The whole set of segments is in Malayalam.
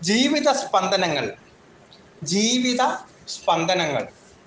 ജീവിത സ്പന്ദനങ്ങൾ ജീവിത സ്പന്ദനങ്ങൾ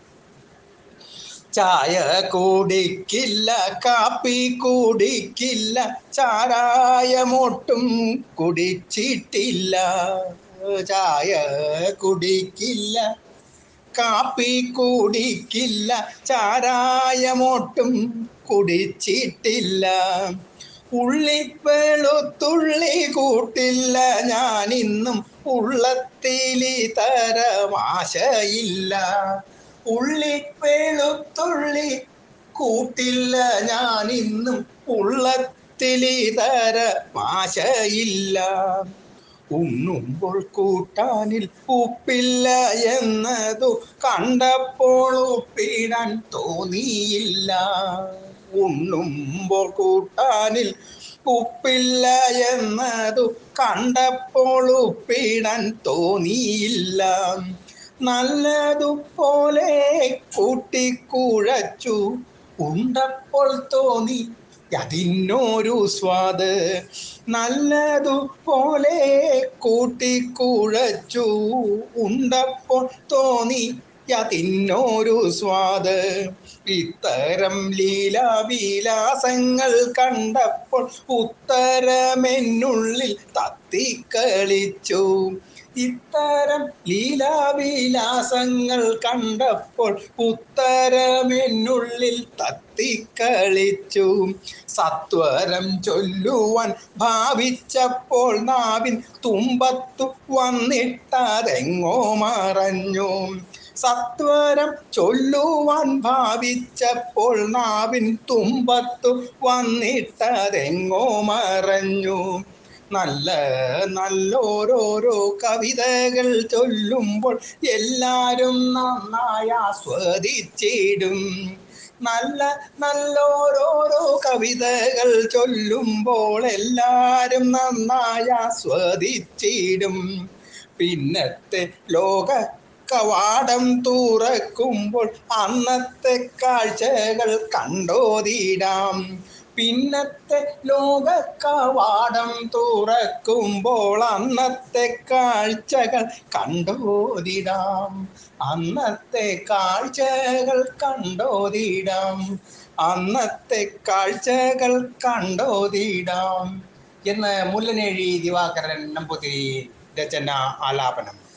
ചായ കുടിക്കില്ല കാപ്പി കുടിക്കില്ല ചാരായമൊട്ടും കുടിച്ചിട്ടില്ല ചായ കുടിക്കില്ല കാപ്പി കുടിക്കില്ല ചാരായമൊട്ടും കുടിച്ചിട്ടില്ല ഉള്ളി വെളുത്തുള്ളി കൂട്ടില്ല ഞാനിന്നും ഉള്ളത്തിലി തരമാശയില്ല ഉള്ളി വെളുത്തുള്ളി കൂട്ടില്ല ഞാനിന്നും ഉള്ളത്തിലി തരമാശയില്ല ഉണ്ണുമ്പോൾ കൂട്ടാനിൽ ഉപ്പില്ല എന്നതു കണ്ടപ്പോൾ ഉപ്പിടാൻ തോന്നിയില്ല ഉണ്ണുമ്പോൾ കൂട്ടാനിൽ ഉപ്പില്ല എന്നതു കണ്ടപ്പോൾ ഉപ്പിടാൻ തോന്നിയില്ല നല്ലതുപോലെ കൂട്ടിക്കുഴച്ചു ഉണ്ടപ്പോൾ തോന്നി അതിനൊരു സ്വാദ് നല്ലതുപോലെ കൂട്ടിക്കുഴച്ചു ഉണ്ടപ്പോൾ തോന്നി അതിനൊരു സ്വാദ് ഇത്തരം ലീലാവിലാസങ്ങൾ കണ്ടപ്പോൾ ഉത്തരമെന്നുള്ളിൽ തത്തിക്കളിച്ചു ഇത്തരം ലീലാവിലാസങ്ങൾ കണ്ടപ്പോൾ ഉത്തരമെന്നുള്ളിൽ തത്തിക്കളിച്ചു സത്വരം ചൊല്ലുവാൻ ഭാവിച്ചപ്പോൾ നാവിൻ തുമ്പത്തു വന്നിട്ടതെങ്ങോ മറഞ്ഞു സത്വരം ചൊല്ലുവാൻ ഭാവിച്ചപ്പോൾ നാവിൻ തുമ്പത്തു വന്നിട്ടതെങ്ങോ മറഞ്ഞു നല്ല നല്ലോരോരോ കവിതകൾ ചൊല്ലുമ്പോൾ എല്ലാരും നന്നായി ആസ്വദിച്ചിടും നല്ല നല്ലോരോരോ കവിതകൾ ചൊല്ലുമ്പോൾ എല്ലാരും നന്നായി ആസ്വദിച്ചിടും പിന്നത്തെ ലോക കവാടം തുറക്കുമ്പോൾ അന്നത്തെ കാഴ്ചകൾ കണ്ടോതിടാം പിന്നത്തെ ലോക കവാടം തുറക്കുമ്പോൾ അന്നത്തെ കാഴ്ചകൾ കണ്ടോതിടാം അന്നത്തെ കാഴ്ചകൾ കണ്ടോതിടാം അന്നത്തെ കാഴ്ചകൾ കണ്ടോതിടാം എന്ന് മുല്ലനേഴി ദിവാകരൻ നമ്പൂതിരി രചന ആലാപനം